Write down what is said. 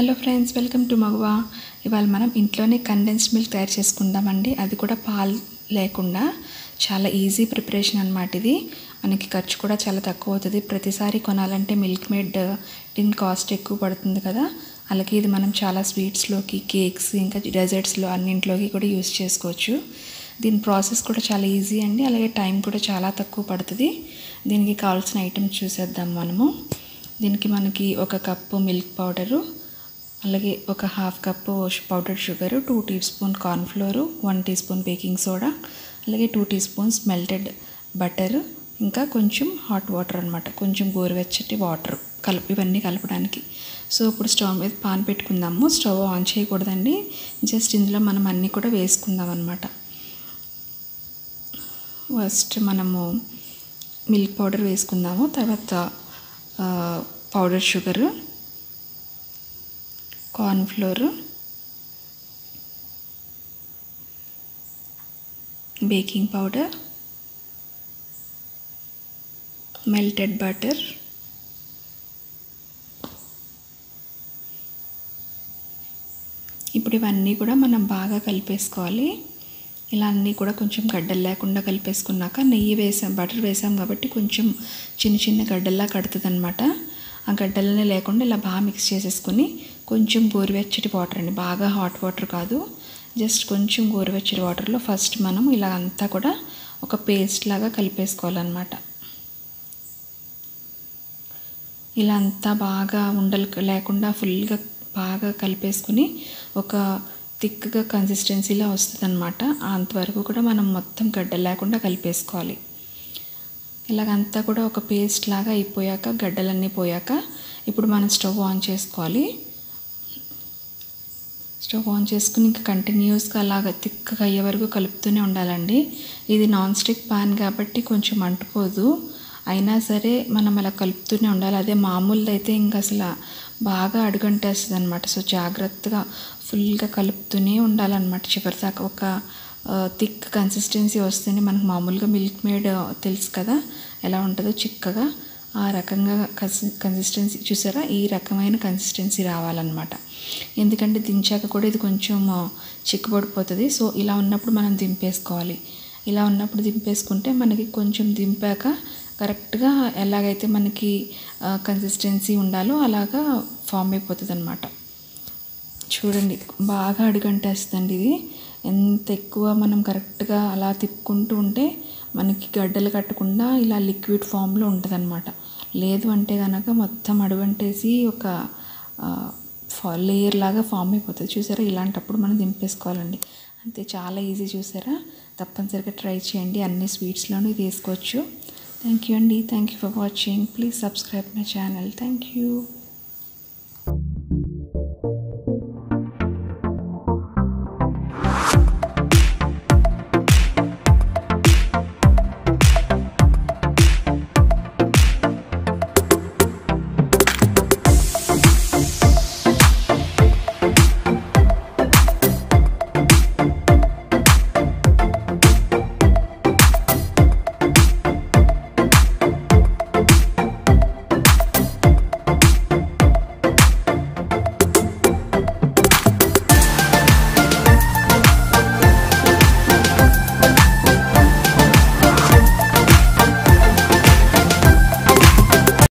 hello friends welcome to మగువా ఇవాళ మనం ఇంట్లోనే కండెన్స్డ్ మిల్క్ తయారు చేసుకుందామండి అది కూడా పాలు లేకుండా చాలా ఈజీ ప్రిపరేషన్ అనమాట ఇది మనకి ఖర్చు కూడా చాలా తక్కువ అవుతుంది ప్రతిసారి కొనాలంటే మిల్క్ మేడ్ దీని కాస్ట్ ఎక్కువ పడుతుంది కదా అలాగే ఇది మనం చాలా స్వీట్స్లోకి కేక్స్ ఇంకా డెజర్ట్స్లో అన్నింటిలోకి కూడా యూస్ చేసుకోవచ్చు దీని ప్రాసెస్ కూడా చాలా ఈజీ అండి అలాగే టైం కూడా చాలా తక్కువ పడుతుంది దీనికి కావాల్సిన ఐటమ్స్ చూసేద్దాం మనము దీనికి మనకి ఒక కప్పు మిల్క్ పౌడరు అలాగే ఒక half cup powder sugar two teaspoon cornflour one teaspoon baking soda అలాగే two teaspoons melted butter ఇంకా కొంచెం హాట్ వాటర్ అనమాట కొంచెం గోరువెచ్చటి వాటర్ కలప ఇవన్నీ కలపడానికి సో ఇప్పుడు స్టవ్ మీద పాన్ పెట్టుకుందాము స్టవ్ ఆన్ చేయకూడదండి జస్ట్ ఇందులో మనం అన్నీ కూడా వేసుకుందాం అనమాట ఫస్ట్ మనము మిల్క్ పౌడర్ వేసుకుందాము తర్వాత powder sugar cornflour baking powder melted butter ఇప్పుడు ఇవన్నీ కూడా మనం బాగా కలిపేసుకోవాలి ఇలా అన్నీ కూడా కొంచెం గడ్డలు లేకుండా కలిపేసుకున్నాక నెయ్యి వేసాం బటర్ వేసాం కాబట్టి కొంచెం చిన్న చిన్న గడ్డల్లా కడుతుంది అనమాట ఆ గడ్డలనే లేకుండా ఇలా బాగా మిక్స్ చేసేసుకొని కొంచెం గోరువెచ్చటి వాటర్ అండి బాగా హాట్ వాటర్ కాదు జస్ట్ కొంచెం గోరువెచ్చటి వాటర్లో ఫస్ట్ మనం ఇలా అంతా కూడా ఒక పేస్ట్ లాగా కలిపేసుకోవాలన్నమాట ఇలా అంతా బాగా ఉండలు లేకుండా ఫుల్గా బాగా కలిపేసుకుని ఒక థిక్గా కన్సిస్టెన్సీలో వస్తుంది అనమాట అంతవరకు కూడా మనం మొత్తం గడ్డ లేకుండా కలిపేసుకోవాలి ఇలాగంతా కూడా ఒక పేస్ట్ లాగా అయిపోయాక గడ్డలన్నీ పోయాక ఇప్పుడు మనం స్టవ్ ఆన్ చేసుకోవాలి స్టవ్ ఆన్ చేసుకుని ఇంకా కంటిన్యూస్గా అలాగ థిక్గా అయ్యే వరకు కలుపుతూనే ఉండాలండి ఇది నాన్ స్టిక్ పాన్ కాబట్టి కొంచెం అంటుకోదు అయినా సరే మనం అలా కలుపుతూనే ఉండాలి అదే మామూలుది అయితే ఇంకా అసలు బాగా అడుగంటేస్తుంది అనమాట సో జాగ్రత్తగా ఫుల్గా కలుపుతూనే ఉండాలన్నమాట చివరిదాకా ఒక థిక్ కన్సిస్టెన్సీ వస్తేనే మనకు మామూలుగా మిల్క్ మేడ్ తెలుసు కదా ఎలా ఉంటుందో చిక్కగా ఆ రకంగా కన్సి కన్సిస్టెన్సీ చూసారా ఈ రకమైన కన్సిస్టెన్సీ రావాలన్నమాట ఎందుకంటే దించాక కూడా ఇది కొంచెం చిక్కుపడిపోతుంది సో ఇలా ఉన్నప్పుడు మనం దింపేసుకోవాలి ఇలా ఉన్నప్పుడు దింపేసుకుంటే మనకి కొంచెం దింపాక కరెక్ట్గా ఎలాగైతే మనకి కన్సిస్టెన్సీ ఉండాలో అలాగా ఫామ్ అయిపోతుంది అనమాట చూడండి బాగా అడుగంటేస్తుందండి ఇది ఎంత ఎక్కువ మనం కరెక్ట్గా అలా తిప్పుకుంటూ ఉంటే మనకి గడ్డలు కట్టకుండా ఇలా లిక్విడ్ ఫామ్లో ఉంటుంది అనమాట లేదు అంటే కనుక మొత్తం అడుగంటేసి ఒక లేయర్ లాగా ఫామ్ అయిపోతుంది చూసారా ఇలాంటప్పుడు మనం దింపేసుకోవాలండి అంతే చాలా ఈజీ చూసారా తప్పనిసరిగా ట్రై చేయండి అన్ని స్వీట్స్లోనూ ఇది వేసుకోవచ్చు థ్యాంక్ యూ అండి thank you for watching please subscribe my channel thank you